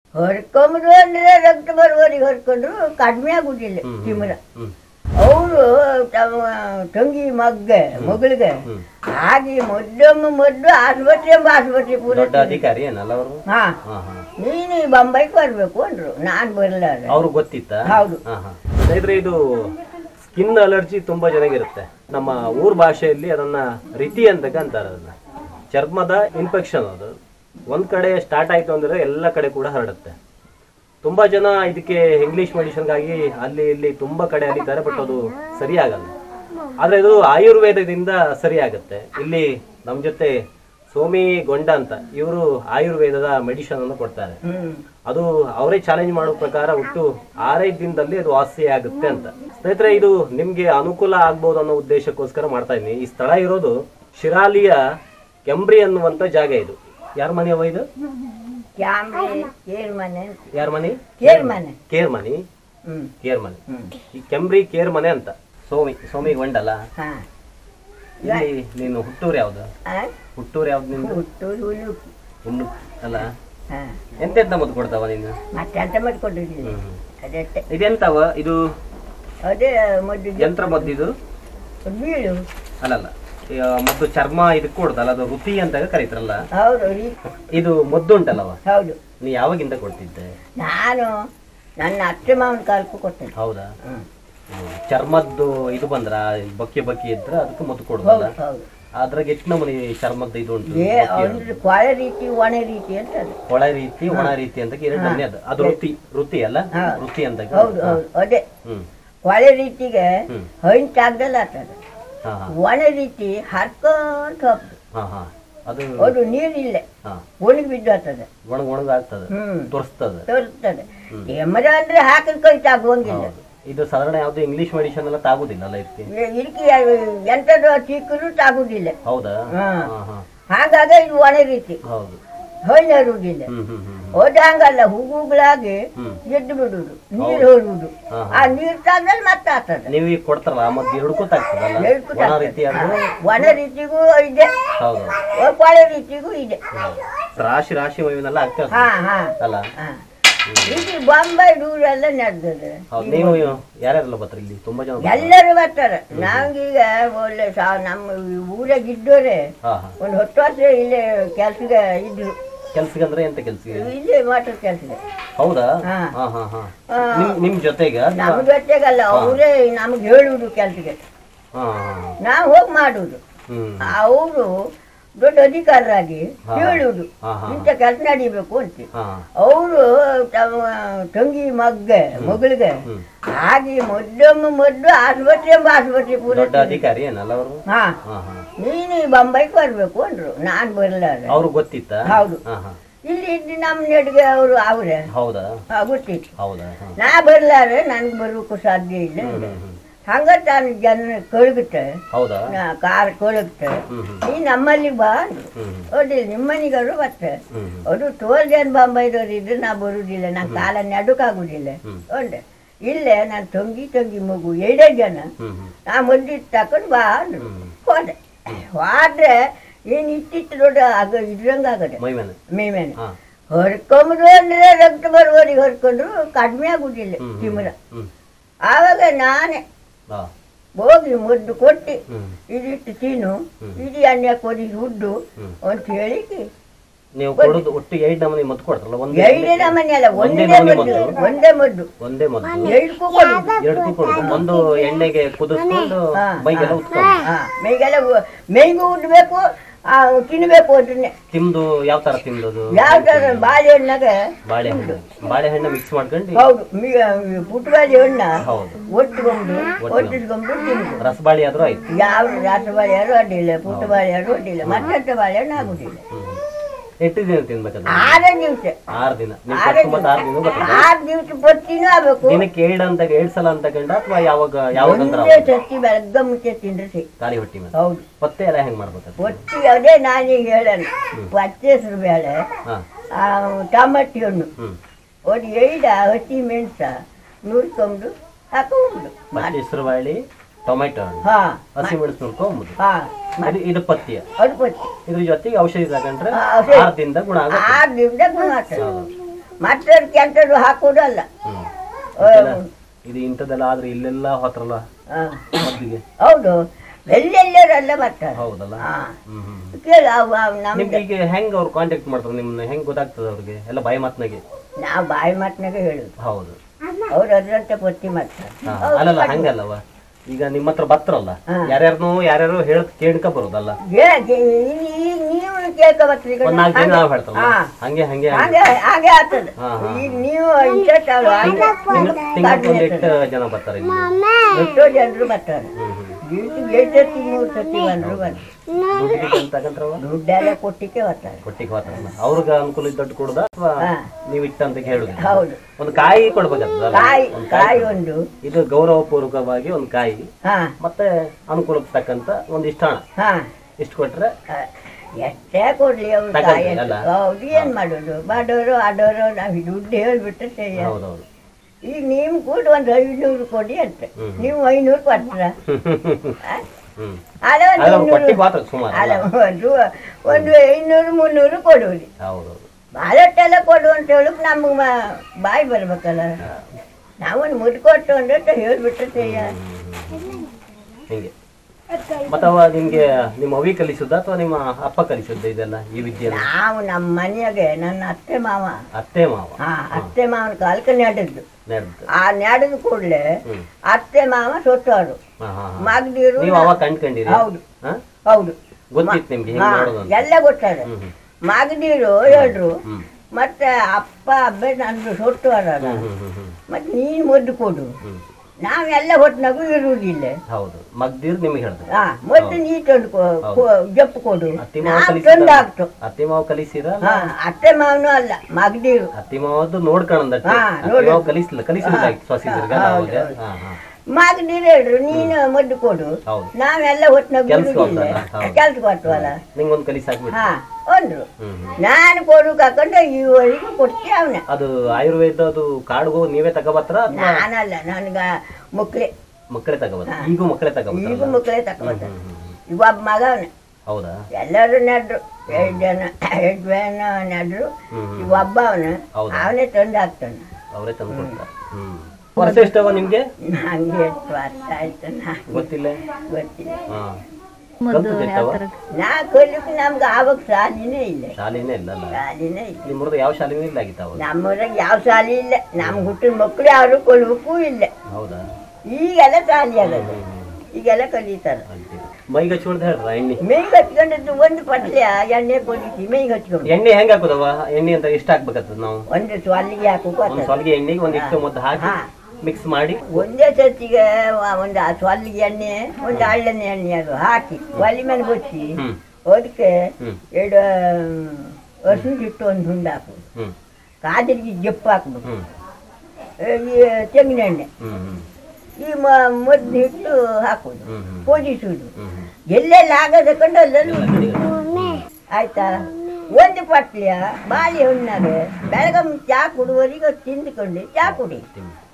ಹೊರ್ಕೊಂಬುದು ಅಂದ್ರೆ ರಕ್ತ ಬರುವವರಿಗೆ ಹೊರ್ಕೊಂಡ್ರು ಕಡಿಮೆ ಆಗುದಿಲ್ಲ ಹ್ಮ್, ತಿಮಿರ ಹ್ಮ್ ಅವರು ತಮ್ಮ ತಂಗಿ ಮಗ್ಗೆ ಮಗಳಿಗೆ ಹ್ಮ್. ಹಾಗೆ ಮೊದ್ದೊಮ್ಮೆ ಮೊದ್ಲು ಆಸ್ಪತ್ರೆ ಎಂಬ ಆಸ್ಪತ್ರೆ ಪೂರ ದೊಡ್ಡ ಅಧಿಕಾರಿ ಏನಲ್ಲ ಅವರು ಹಾ ಹಾ ಹಾ ನೀನು ಈ ಬೊಂಬೈಗೆ ಬರ್ಬೇಕು ಅಂದ್ರು ನಾನ್ ಬರ್ಲಾರ ಅವ್ರಿಗೆ ಗೊತ್ತಿತ್ತ ಹೌದು. ಹಾ ಹಾ ಸ್ನೇಹಿತರೆ ಇದು ಸ್ಕಿನ್ ಅಲರ್ಜಿ ತುಂಬಾ ಚೆನ್ನಾಗಿರುತ್ತೆ ನಮ್ಮ ಊರ್ ಭಾಷೆಯಲ್ಲಿ ಅದನ್ನ ರಿತಿ ಅಂತ ಅಂತಾರೆ ಅದನ್ನ ಚರ್ಮದ ಇನ್ಫೆಕ್ಷನ್ ಅದು ಒಂದ್ ಕಡೆ ಸ್ಟಾರ್ಟ್ ಆಯ್ತು ಅಂದ್ರೆ ಎಲ್ಲ ಕಡೆ ಕೂಡ ಹರಡುತ್ತೆ ತುಂಬಾ ಜನ ಇದಕ್ಕೆ ಇಂಗ್ಲಿಷ್ ಮೆಡಿಸಿನ್ಗಾಗಿ ಅಲ್ಲಿ ಇಲ್ಲಿ ತುಂಬಾ ಕಡೆ ಅಲಿತಾರೆ ಬಟ್ ಅದು ಸರಿಯಾಗಲ್ಲ ಆದ್ರೆ ಇದು ಆಯುರ್ವೇದದಿಂದ ಸರಿಯಾಗುತ್ತೆ ಇಲ್ಲಿ ನಮ್ ಜೊತೆ ಸೋಮಿ ಗೊಂಡ ಅಂತ ಇವರು ಆಯುರ್ವೇದದ ಮೆಡಿಸಿನ್ ಅನ್ನು ಕೊಡ್ತಾರೆ ಹ್ಮ್ ಅದು ಅವರೇ ಚಾಲೆಂಜ್ ಮಾಡೋ ಪ್ರಕಾರ ಒಟ್ಟು ಆರೈದು ದಿನದಲ್ಲಿ ಅದು ವಾಸಿ ಆಗುತ್ತೆ ಅಂತ ಸ್ನೇಹಿತರೆ ಇದು ನಿಮ್ಗೆ ಅನುಕೂಲ ಆಗ್ಬೋದು ಅನ್ನೋ ಉದ್ದೇಶಕ್ಕೋಸ್ಕರ ಮಾಡ್ತಾ ಇದ್ದೀನಿ ಈ ಸ್ಥಳ ಇರೋದು ಶಿರಾಲಿಯ ಕೆಂಬ್ರಿ ಅನ್ನುವಂತ ಜಾಗ ಇದು ಯಾರ ಮನೆ ಅವ ಇದು ಕ್ಯಾಮ್ರೆ ಕೇರ್ ಮನೆ ಅಂತ. ಯಾರ ಮನೆ ಕೇರ್ ಮನೆ ಕೇರ್ ಮನೆ ಹ್ಮ್ ಕೇರ್ ಮನೆ ಹ್ಮ್ ಈ ಕೆಂಬ್ರಿ ಕೇರ್ ಮನೆ ಅಂತ ಸೋಮಿ ಸೋಮಿ ಗೊಂಡಲ್ಲ ಹಾ ಇಲ್ಲಿ ನೀನು ಹುಟ್ಟೂರು ಯಾವ್ದು ಆ? ಹುಟ್ಟೂರು ಯಾವ್ದು ನಿಂದು ಹುಟ್ಟು ಹುಲ್ಲು ಹುಣ್ಣು ಅಲ್ಲ ಹಾ ಎಂತೆಂತ ಮದ್ದು ಕೊಡ್ತಾವ ನೀನು ಮತ್ತೆ ಅಂತ ಮಾಡ್ಕೊಂಡಿದ್ದೀನಿ ಹ್ಮ್. ಅದಷ್ಟೇ ಇದೆಂತವ ಇದು ಅದೇ ಮದ್ದು ಯಂತ್ರ ಮದ್ದು ಇದು ಬೀಳು ಅಲ್ಲಲ್ಲ ಈ, ಆ, ಮದ್ದು ಚರ್ಮ ಇದಕ್ಕೆ ಕೊಡ್ತಲ್ಲ ಅದು ರುತಿ ಅಂತ ಕರೀತಾರಲ್ಲ ಹೌದು ರೀ ಇದು ಮದ್ದು ಉಂಟಲ್ಲವ ಹೌದು ನೀ ಯಾವಾಗಿಂದ ಕೊಡ್ತಿದ್ದೆ ನಾನು ನನ್ನ ಅತ್ತೆ ಮಾವನ ಕಾಲಕ್ಕೂ ಕೊಟ್ಟೆ ಹೌದಾ ಹ್ಮ್. ಹ್ಮ್. ಚರ್ಮದ್ದು ಇದು ಬಂದ್ರ ಬಕ್ಕಿ ಬಕ್ಕಿ ಇದ್ರ ಅದಕ್ಕೆ ಮದ್ದು ಕೊಡ್ದಲ್ಲ ಹೌದು ಹೌದು ಅದ್ರಾಗ ಎಷ್ಟು ನಮೂನಿ ಚರ್ಮದ ಇದು ಉಂಟು ಏ ಬಕ್ಕಿ ಇರೋದು. ಅಂದ್ರೆ ಕೊಳೆ ರೀತಿ ಒಣ ರೀತಿ ಅಂತ ಅದು ಒಳ ರೀತಿ ಒಣ ರೀತಿ ಅಂತ ಎರಡು ನಮೂನಿ ಅದು ಅದು ವೃತ್ತಿ ವೃತ್ತಿ ಅಲ್ಲ ಹಾ. ವೃತ್ತಿ ಅಂತ ಹೌದು ಹೌದು ಅದೇ ಹ್ಮ್ ಕೊಳೆ ರೀತಿಗೆ ಹ್ಮ್. ಹೈನ್ ತಾಗ್ದಲ್ಲ ಆಗ್ತದೆ ಹಾ ಹಾ ಒಣ ರೀತಿ ಹರ್ಕೊಂತ ಹೋಗ್ತದೆ ಹಾ ಹಾ ಅದು ಅದು ನೀರಿಲ್ಲ ಹಾ ಒಣಗಿ ಬಿದ್ದು ಆಗ್ತದೆ ಒಣಗ ಒಣಗ ಆಗ್ತದೆ ಹ್ಮ್ ತೋರಿಸ್ತದೆ ತೋರಿಸ್ತದೆ ಎಮ್ಮರ ಅಂದ್ರೆ ಹಾಕಿದ ಕೈ ತಾಗುವಂಗಿಲ್ಲ ಹೌದು ಇದು ಸಾಧಾರಣ ಯಾವ್ದು ಇಂಗ್ಲಿಷ್ ಮೆಡಿಸಿನ್ ಎಲ್ಲ ತಾಗುದಿಲ್ಲ ಅಲ್ಲ ಇದಕ್ಕೆ ಇರ್ಕಿ ಎಂಥದ್ದು ಚಿಕ್ಕರು ತಾಗುದಿಲ್ಲ ಹೌದಾ ಹಾ. ಹಾ ಹಾ ಹಾಗಾಗ ಇದು ಒಣ ರೀತಿ ಹೌದು ಹೊಯ್ನ ಇರುವುದಿಲ್ಲ ಹ್ಮ್ ಹ್ಮ್ ಹ್ಮ್ ಹೋದ ಹಂಗಲ್ಲ ಹೂಗುಗಳಾಗಿ ಹ್ಮ್. ಎದ್ದು ಬಿಡುದು ನೀರು ಹೊರುವುದು ಹಾ, ಆ ನೀರ್ ತಾಗ್ದಲ್ಲಿ ಮತ್ತೆ ಆಗ್ತದೆ ನೀವು ಈಗ ಕೊಡ್ತಾರಲ್ಲ ಆ ಮದ್ದು ಎರಡಕ್ಕೂ ತಾಗ್ತದಲ್ಲ ಎರಡಕ್ಕೂ ಒಣ ತಾಗ್ತದೆ. ರೀತಿ ಅದು ಒಣ ರೀತಿಗೂ ಇದೆ ಹೌದು ಕೊಳೆ ರೀತಿಗೂ ಇದೆ ರಾಶಿ ರಾಶಿ ಇವನ್ನೆಲ್ಲ ಆಗ್ತದೆ ಹಾ ಹಾ ಅಲ್ಲ ಹಾ ಇಲ್ಲಿ ಬಾಂಬೈ ದೂರೆಲ್ಲ ನಡೆದದೆ ಹೌದು ನೀವು ಯಾರ್ಯಾರೆಲ್ಲ ಬರ್ತಾರೆ ಇಲ್ಲಿ ತುಂಬಾ ಜನ ಬರ್ತಾರಾ? ಎಲ್ಲರೂ ಬರ್ತಾರೆ ನಾವೀಗ ಒಳ್ಳೆ ಸಾ ನಮ್ಮ ಊರಾಗ ಇದ್ದೋರೆ ಹಾ ಹಾ ಒಂದು ಹತ್ತು ವರ್ಷ ಇಲ್ಲೇ ಕೆಲ್ಸಕ್ಕೆ ಇದ್ರು ಕೆಲ್ಸಕ್ಕೆ ಅಂದ್ರೆ ಎಂತ ಕೆಲ್ಸಕ್ಕೆ ಇಲ್ಲೇ ಮೋಟರ್ ಕೆಲ್ಸಕ್ಕೆ ಹೌದಾ ಹಾ. ಹಾ ಹಾ ಹಾ ಆ, ನಿಮ್ ನಿಮ್ ಜೊತೆಗ ನಮ್ಮ ಜೊತೆಗಲ್ಲ ಅವರೇ ನಮ್ಗೆ ಹೇಳುವುದು ಕೆಲ್ಸಕ್ಕೆ ಹಾ ಹಾ ಹಾ. ನಾವು ಹೋಗಿ ಮಾಡುವುದು ಹ್ಮ್ ಅವರು ದೊಡ್ಡ ಅಧಿಕಾರರಾಗಿ ಹಾ. ಹೇಳುವುದು ಹಾ, ಹಾ. ಇಂಥ ಕೆಲಸ ನಡಿಬೇಕು ಅಂತ ಹಾ ಅವರು ತಮ್ಮ ತಂಗಿ ಮಗ್ಗೆ ಮಗಳಿಗೆ ಹ್ಮ್. ಹಾಗೆ ಮೊದ್ದೊಮ್ಮೆ ಮೊದ್ಲು ಆಸ್ಪತ್ರೆ ಎಂಬ ಆಸ್ಪತ್ರೆ ಪೂರ ದೊಡ್ಡ ಅಧಿಕಾರಿ ಏನಲ್ಲ ಅವರು ಹಾ ಹಾ ಹಾ ನೀನು ಈ ಬೊಂಬೈಗೆ ಬರ್ಬೇಕು ಅಂದ್ರು ನಾನ್ ಬರ್ಲಾರ ಅವ್ರಿಗೆ ಗೊತ್ತಿತ್ತ ಹೌದು. ಹಾ ಹಾ ಇಲ್ಲಿ ಇದ್ದು ನಮ್ಮ ನೆಡ್ಗೆ ಅವರು ಅವ್ರೆ ಹೌದಾ ಹಾ, ಗೊತ್ತಿತ್ತು ಹೌದಾ ಹಾ ನಾ ಬರ್ಲಾರೆ ನನ್ಗೆ ಬರೋಕ್ಕೂ ಸಾಧ್ಯ ಇಲ್ಲ ಹ್ಮ್ ಹ್ಮ್ ಹ್ಮ್. ಹಂಗ ತಾನು ಜನ ಕಳಗುತ್ತೆ ಹೌದಾ ನಾ ಕಾರ್ ಕಳಗುತ್ತೆ ಹ್ಮ್ ಹ್ಮ್ ನೀ ನಮ್ಮಲ್ಲಿ ಬಾ ಅಂದ್ರು ಹ್ಮ್ ಹ್ಮ್ ಅಡ್ಡಿಲ್ಲ ನಿಮ್ಮನಿಗಾರು ಬರ್ತಾರೆ ಹ್ಮ್ ಹ್ಮ್ ಅದು ತೋಲ್ ಜನ ಬಾಂಬೈದವ್ರು ಇದ್ರೆ ನಾ ಬರುವುದಿಲ್ಲ ನನ್ನ ಕಾಲ ನಡುಕಾಗುದಿಲ್ಲ ಹ್ಮ್. ಒಂದೆ ಇಲ್ಲೇ ನನ್ನ ತಂಗಿ ತಂಗಿ ಮಗು ಎರಡೇ ಜನ ಹ್ಮ್ ಹ್ಮ್ ನಾ ಮದ್ದು ತಕೊಂಡು ಬಾ ಅಂದ್ರು ಹ್ಮ್. ಹೋದೆ ಹೋದ್ರೆ ಏನು ಇಷ್ಟಿತ್ತು ದೊಡ್ಡ ಆಗ ಇದ್ರಂಗ ಆಗದೆ ಮೈ ಮೇಲೆ ಮೇ ಮೇಲೆ ಹಾ ಹೊರ್ಕೊಂಬುದು ಅಂದ್ರೆ ರಕ್ತ ಬರುವವರಿಗೆ ಹೊರ್ಕೊಂಡ್ರು ಕಡಿಮೆ ಆಗುದಿಲ್ಲ ಹ್ಮ್ ಹ್ಮ್. ತಿಮಿರ ಹ್ಮ್ ಆವಾಗ ನಾನೇ ಹಾ ಹೋಗಿ ಮದ್ದು ಕೊಟ್ಟು ಹ್ಮ್ ಇದಿಟ್ಟು ತಿನ್ನು ಹ್ಮ್. ಇದು ಎಣ್ಣೆ ಕೊಡಿ ಹುಡ್ಡು ಹ್ಮ್. ಅಂತ ಹೇಳಿ ನೀವು ಕೊಡುದು ಒಟ್ಟು ಎರಡು ನಮೂನಿ ಮದ್ದು ಕೊಡ್ತಾರಲ್ಲ ಒಂದೇ ಎರಡೇ ನಮನೆ ಅಲ್ಲ ಒಂದೇ ಒಂದೇ ನಮೂನಿ ಮದ್ದು ಮದ್ದು? ಒಂದೇ ಮದ್ದು ಒಂದೇ ಮದ್ದು ಎರಡಕ್ಕೂ ಕೊಡುದು ಎರಡು ಕೊಡುದು ಒಂದು ಎಣ್ಣೆಗೆ ಕುದಿಸ್ಕೊಂಡು ಹಾ, ಮೈಗೆಲ್ಲ ಉತ್ಕೊಂಡು ಹಾ ಮೈಗೆಲ್ಲ ಉ- ಮೈಗೂ ಉಡ್ಬೇಕು ಆ, ತಿನ್ಬೇಕು ಅದನ್ನೇ ತಿಂದು ಯಾವ ತರ ತಿಂದದು ಯಾವ ತರ ಬಾಳೆಹಣ್ಣಾಗ ಬಾಳೆಹಣ್ಣು ಬಾಳೆಹಣ್ಣು ಮಿಕ್ಸ್ ಮಾಡ್ಕೊಂಡು ಹೌದು ಮಿ- ಪುಟ್ಟಬಾಳೆ ಹಣ್ಣ ಹೌದು ಒಟ್ಟುಕೊಂಡು ಒಟ್ಟಿಸ್ಕೊಂಡು ತಿನ್ಬೇಕು ರಸಬಾಳಿ ಆದ್ರೂ ಆಯ್ತು ಯಾವ ರಾಸಬಾಳೆ ಯಾರು ಅಡ್ಡಿಲ್ಲ ಪುಟ್ಟಬಾಳೆ ಯಾರು ಅಡ್ಡಿಲ್ಲ ಮತ್ತೆ ಬಾಳೆಹಣ್ಣು ಆಗುದಿಲ್ಲ ಹ್ಮ್. ಎಷ್ಟು ದಿನ ತಿನ್ಬೇಕಂದ್ರೆ ಆರೇ ದಿವಸ ಆರು ದಿನ ನೀವು ಆರೇ ಕೊಟ್ಟು ಮತ್ತೆ ಆರು ದಿನ ಬರ್ತದೆ ಆರು ದಿವಸ ಪತ್ತಿನೂ ಆಗ್ಬೇಕು ದಿನಕ್ಕೆ ಎರಡು ಅಂತ ಎರಡ್ ಸಲ ಅಂತ ಕಂಡ ಅಥವಾ ಯಾವಾಗ ಯಾವಾಗ ಅಂದ್ರೆ ಒಂದೇ ಸತಿ ಬೆಳಗ್ಗೆ ಮುಂಚೆ ತಿಂದ್ರೆ ಸಿ ಖಾಲಿ ಹೊಟ್ಟಿ ಮೇಲೆ ಹೌದು ಪತ್ತೆ ಎಲ್ಲ ಹೆಂಗ್ ಮಾಡ್ಬೇಕು ಒತ್ತಿ ಅದೇ ನಾನೀಗ ಹೇಳೋಣ ಪಚ್ಚೆ ಹೆಸರು ಬೇಳೆ ಹಾ ಆ, ಟಮಾಟಿ ಹಣ್ಣು ಹ್ಮ್ ಒಂದು ಐದ ಹಸಿ ಮೆಣಸ ನುರ್ಕೊಂಡು ಹಾಕೊಂಡು ಮತ್ತೆ ಹೆಸರು ಬಾಳಿ ಟೊಮೆಟೊ ಹಣ್ಣು ಹಾ ಹಸಿ ಮೆಣಸು ನುರ್ಕೊಂಬುದು ಹಾ ಇದು ಇದು ಪಥ್ಯ ಅದು ಪಚ್ಚಿ ಇದ್ರ ಜೊತೆಗೆ ಔಷಧಿ ತಗೊಂಡ್ರೆ ಹಾ, ಔಷಧಿ. ಆರು ದಿನದ ಗುಣ ಆಗುತ್ತೆ ಆರು ದಿವಸ ಗುಣ ಆಗ್ತದೆ ಮತ್ತೊಂದು ಎಂಥದ್ದು ಹಾಕೋದಲ್ಲ ಹ್ಮ್ ಆ, ಇದು ಇಂಥದ್ದೆಲ್ಲ ಆದ್ರೆ ಇಲ್ಲೆಲ್ಲ ಹೋತ್ರಲ್ಲ ಆ, ಮೊದ್ಲಿಗೆ ಹೌದು ಎಲ್ಲೆಲ್ಲರೆಲ್ಲ ಬರ್ತಾರೆ ಹೌದಲ್ಲ ಹಾ ಹ್ಮ್ ಹ್ಮ್ ಕೇಳು ಅವು ಅವು ನಮ್ದು ನಿಮ್ಗೆ ಈಗ ಹೆಂಗ್ ಅವ್ರು ಕಾಂಟ್ಯಾಕ್ಟ್ ಮಾಡ್ತಾರೆ ನಿಮ್ಮನ್ನ ಹೆಂಗ್ ಗೊತ್ತಾಗ್ತದೆ ಅವ್ರಿಗೆ ಎಲ್ಲ ಬಾಯಿ ಮಾತ್ನಾಗೆ ನಾವು ಬಾಯಿ ಮಾತನಾಗ ಹೇಳುದು ಹೌದು ಅವ್ರು ಅದ್ರಂತೆ ಪೊತ್ತಿ ಮಾಡ್ತಾರೆ ಹಾ, ಅಲ್ಲಲ್ಲ ಹಂಗಲ್ಲವ ಈಗ ನಿಮ್ಮ ಹತ್ರ ಬತ್ರಲ್ಲ ಹಾ. ಯಾರ್ಯಾರನು ಯಾರ್ಯಾರು ಹೇಳ ಕೇಳ್ಕ ಬರೋದಲ್ಲ ಏ, ಈ- ಈ- ನೀವು ಕೇಳ್ಕೊಬತ್ರಿ ಈಗ ಒಂದ್ ನಾಲ್ಕು ಜನ ನಾವು ಹೇಳ್ತಾರಲ್ಲ ಹಾ. ಹಂಗೆ ಹಂಗೆ ಹಾಗೆ ಹಾಗೆ ಆಗ್ತದೆ ಹಾ, ಹಾ. ಈಗ ನೀವು ಇಂಟ್ರೆಸ್ಟ್ ಅಲ್ಲ ತಿಂಗಳು ಒಂದ್ ಎಷ್ಟು ಜನ ಬರ್ತಾರೆ ಇಲ್ಲಿ ಎಷ್ಟೋ ಜನರು ಬರ್ತಾರೆ ಹ್ಮ್ ಹ್ಮ್ ದಿವ್ಸಕ್ಕೆ ಎರಡು ಸತಿ ಮೂರು ಸತಿ ಬಂದ್ರು ಬಂದ್ರು ದುಡ್ಡಿಗೆ ಅಂತ ತಗಂತ್ರವ ದುಡ್ಡೆಲ್ಲ ಕೊಟ್ಟಿಕ್ಕೆ ಬರ್ತಾರೆ ಕೊಟ್ಟಿಗೆ ಹೋತಾರಲ್ಲ ಅವ್ರಿಗೆ ಅನುಕೂಲ ದುಡ್ಡು ಕೊಡುದ ಅಥವಾ ಹಾ. ನೀವು ಇಟ್ಟಂತ ಹೇಳುದು ಹೌದು ಒಂದು ಕಾಯಿ ಕೊಡ್ಬೇಕಲ್ಲ ಕಾಯಿ ಕಾಯಿ ಒಂದು ಇದು ಗೌರವಪೂರ್ವಕವಾಗಿ ಒಂದು ಕಾಯಿ ಹಾ ಮತ್ತೆ ಅನುಕೂಲಕ್ಕೆ ತಕ್ಕಂತ ಒಂದು ಇಷ್ಟ ಹಣ ಹಾ ಇಷ್ಟು ಕೊಟ್ರೆ ಆ, ಎಷ್ಟೇ ಕೊಡ್ಲಿ ಅವ್ರು ತಗೊಂಡ್ರೆ ಕಾಯಿ ಅಂತ. ಅಲ್ಲ? ಹೌದು ಏನ್ ಮಾಡೋದು ಮಾಡೋರು ಆಡೋರು ನಾವು ದುಡ್ಡು ಹೇಳ್ಬಿಟ್ರೆ ಸರಿ ಹೌದೌದು ಈಗ ನೀವು ಕೂಡ ಒಂದು ಐನೂರು ಕೊಡಿ ಅಂತ ಹ್ಮ್. ನೀವು ಐನೂರು ಕೊಟ್ರ ಹ್ಮ್ ಅಲ್ಲ ಒಂದು ಆದ್ರೆ ಇನ್ನೂರು ಕೊಟ್ಟಿಗೆ ಮಾತ್ರ ಸುಮಾರು ಅಲ್ಲ ಒಂದು ಒಂದು ಐನೂರು ಮುನ್ನೂರು ಕೊಡುವುದು ಹೌದೌದು ಭಾಳಷ್ಟೆಲ್ಲ ಕೊಡು ಅಂತ ಹೇಳಕ್ ನಮಗೆ ಬಾಯಿ ಬರ್ಬೇಕಲ್ಲ ನಾವೊಂದು ಮುದ್ದು ಕೊಟ್ಟು ಅಂದ್ರೆ ಹೇಳ್ಬಿಟ್ರೆ ಸರಿ ಹಿಂಗೆ ಮತ್ತೆ ಅವ ನಿಮ್ಗೆ ನಿಮ್ಮ ಅವಿ ಕಲಿಸುದ ಅಥವಾ ನಿಮ್ಮ ಅಪ್ಪ ಕಲಿಸುದ ಇದೆಲ್ಲ ಈ ವಿದ್ಯೆ ನಾವು ನಮ್ಮ ಮನೆಯಾಗೆ ನನ್ನ ಅತ್ತೆ ಮಾವ ಅತ್ತೆ ಮಾವ ಹಾ ಅತ್ತೆ ಮಾವನ ಕಾಲಕ್ಕೆ ನೆಡದ್ದು ನಡೆದು ಆ ನೆಡದ ಕೂಡಲೇ ಹ್ಮ್ ಅತ್ತೆ ಮಾವ ಸೊಟ್ಟವರು ಹಾ ಹಾ ಹಾ. ಮಗದಿರು ನೀವು ಅವಾಗ ಕಂಡ್ಕೊಂಡಿರಿ ಹೌದು ಹಾ? ಹೌದು ಗೊತ್ತಿತ್ತು ನಿಮ್ಗೆ ಹೆಂಗ್ ಹಾ, ಮಾಡೋದು ಅಂತ ಎಲ್ಲ ಗೊತ್ತದ ಹ್ಮ್ ಹ್ಮ್ ಮಗದಿರು ಹೇಳ್ರು ಹ್ಮ್ ಮತ್ತೆ ಅಪ್ಪ ಅಬ್ಬೆ ನಂದು ಸೊಟ್ಟವರಲ್ಲ ಹ್ಮ್ ಹ್ಮ್ ಹ್ಮ್ ಹ್ಮ್ ಮತ್ತೆ ನೀನು ಮುದ್ದು ಕೊಡು ಹ್ಮ್ ನಾವೆಲ್ಲ ಹೊತ್ತಿನಾಗೂ ಇರುವುದಿಲ್ಲ ಹೌದು ಮಗ್ದಿರ್ ನಿಮಗೆ ಹೇಳಿದ್ರು ಹಾ ಮತ್ತೆ ನೀ ತಂದು ಕೊ- ಕೊ- ಜಪ್ಪು ಕೊಡು ಅತ್ತಿ ಮಾವ ನಾವು ಕಲಿಸಿದ ತಂದು ಹಾಕ್ತು ಅತ್ತಿ ಮಾವ ಕಲಿಸಿರ ಹಾ ಅತ್ತೆ ಮಾವನು ಅಲ್ಲ ಮಗದಿರು ಅತ್ತಿ ಮಾವದ್ದು ನೋಡ್ಕೊಂಡಂದಟ್ಟು ಹಾ, ಅತ್ತಿ ನೋಡಿ. ಮಾವ ಕಲಿಸ್ಲಿಲ್ಲ ಕಲಿಸಿಲ್ಲ ಸೊಸಿದ್ರಿಗೆ ಹಾ, ಅವಾಗ ಹೌದು, ಹಾ ಹಾ ಮಗದಿರು ಹೇಳ್ರು ನೀನು ಮದ್ದು ಕೊಡು ಹೌದು ನಾವೆಲ್ಲ ಹೊತ್ತಿನಾಗೂ ಕೆಲ್ಸಕ್ಕೆ ಇರುವುದಿಲ್ಲ ಹೋಗ್ತಾರ, ಹೌದು. ಕೆಲ್ಸಕ್ಕೆ ಹೋಗ್ತವಲ್ಲ ನಿಂಗೊಂದು ಕಲಿಸಿ ಹಾಕ್ಬಿಟ್ಟು ಹಾ ಅಂದ್ರು ಹ್ಮ್ ಹ್ಮ್. ನಾನು ಕೊಡು ಕಾಕೊಂಡು ಇವರಿಗೆ ಕೊಟ್ಟೆ ಅವನ ಅದು ಆಯುರ್ವೇದ ಅದು ಕಾಡ್ಗೋ ನೀವೇ ತಗೋಬತ್ರ ಅಥವಾ ನಾನಲ್ಲ ನನ್ಗ ಮಕ್ಳೆ ಮಕ್ಕಳೇ ತಗೋಬತ್ರ ಈಗೂ ಮಕ್ಕಳೇ ಈಗ ತಗೋಬತ್ರ ಮಕ್ಳೇ ತಕೊಂಡ ಇವ ಒಬ್ಬ ಮಗ ಅವನ ಹೌದಾ ಎಲ್ಲರೂ ನೆಡ್ರು ಎರಡು ಜನ ಎರಡು ಜನ ನೆಡ್ರು ಹ್ಮ್ ಹ್ಮ್. ಇವ ಒಬ್ಬ ಅವನ ಹೌದಾ? ಅವನೇ ತಂದು ಹಾಕ್ತಾನೆ ಅವರೇ ತಂದು ಕೊಡ್ತಾರೆ ಹ್ಮ್ ವರ್ಷ ಎಷ್ಟವ ನಿಮ್ಗೆ ಹಂಗೆ ಎಷ್ಟು ವರ್ಷ ಆಯ್ತು ನಾ ಗೊತ್ತಿಲ್ಲ ಗೊತ್ತಿಲ್ಲ ಹಾ ಕಲ್ತು ಎಷ್ಟವ ನಾ ಕಲಿಕ್ ನಮ್ಗೆ ಆವಾಗ ಶಾಲಿನೇ ಇಲ್ಲ ಶಾಲೆನೇ ಇಲ್ಲಲ್ಲ ಶಾಲಿನೇ ಇಲ್ಲ ನಿಮ್ಮೂರ್ದು ಯಾವ ಶಾಲೆನೂ ಇಲ್ಲ ಆಗಿತ್ತ ಅವಾಗ ನಮ್ಮೂರಾಗ ಯಾವ ಶಾಲೆ ಇಲ್ಲ ನಮ್ಗೆ ಹುಟ್ಟಿದ ಮಕ್ಕಳು ಯಾರು ಕೊಲ್ಬೇಕು ಇಲ್ಲ ಹೌದಾ ಈಗೆಲ್ಲ ಶಾಲೆ ಆಗದು ಹ್ಮ್ ಹ್ಮ್. ಈಗೆಲ್ಲ ಕಲಿತಾರ ಅಂತೀರಿ. ಮೈಗೆ ಹಚ್ಕೊಂಡ್ ಹೇಳ್ರ ಎಣ್ಣೆ ಮೇಯ್ಗೆ ಹಚ್ಕೊಂಡದ್ದು ಒಂದು ಪಟ್ಲೆ ಎಣ್ಣೆ ಕೊಡಿಸಿ ಮೇಯ್ಗೆ ಹಚ್ಕೊಂಡು ಎಣ್ಣೆ ಹೆಂಗ್ ಹಾಕುದವ ಎಣ್ಣೆ ಅಂತ ಎಷ್ಟು ಹಾಕ್ಬೇಕತ್ತದ ನಾವು ಒಂದು ಸ್ವಾಲಿಗೆ ಹಾಕೋಕೆ ಒಂದ್ ಸೊಲ್ಗೆ ಎಣ್ಣೆಗೆ ಒಂದ್ ಇಷ್ಟು ಮುದ್ದೆ ಹಾಕಿ ಹಾ. ಮಿಕ್ಸ್ ಮಾಡಿ ಒಂದೇ ಸರ್ತಿಗೆ ಒಂದು ಆ ಸ್ವಾಲಿಗೆ ಎಣ್ಣೆ ಒಂದು ಹಳ್ಳೆಣ್ಣೆ ಎಣ್ಣೆ ಅದು ಹಾಕಿ ಒಲೆ ಮೇಲೆ ಬಚ್ಚಿ ಹ್ಮ್ ಅದಕ್ಕೆ ಹ್ಮ್ ಎರಡು ಹಸು ಇಟ್ಟು ಒಂದು ಹುಂಡು ಹಾಕು ಹ್ಮ್ ಕಾದಿರಿಗೆ ಜಪ್ಪು ಹಾಕ್ಬೇಕು ಹ್ಮ್ ಈ ತೆಂಗಿನ ಎಣ್ಣೆ ಹ್ಮ್ ಹ್ಮ್ ಈ ಮದ್ದು ಇಟ್ಟು ಹಾಕೋದು ಹ್ಮ್ ಹ್ಮ್ ಪೂಜಿಸುವುದು ಹ್ಮ್ ಹ್ಮ್ ಎಲ್ಲೆಲ್ಲ ಆಗದ ಕಂಡು ಅಲ್ಲೆಲ್ಲ ಎಲ್ಲ ಕಡೆಗೆ. ಆಯ್ತಾ ಒಂದು ಪಟ್ಲಿಯ ಬಾಳೆ ಹುಣ್ಣಾಗೆ ಬೆಳಗ್ಗೆ ಚಾ ಕುಡುವವರಿಗೆ ತಿಂದುಕೊಂಡು ಚಾ ಕುಡಿ ತಿನ್ನು.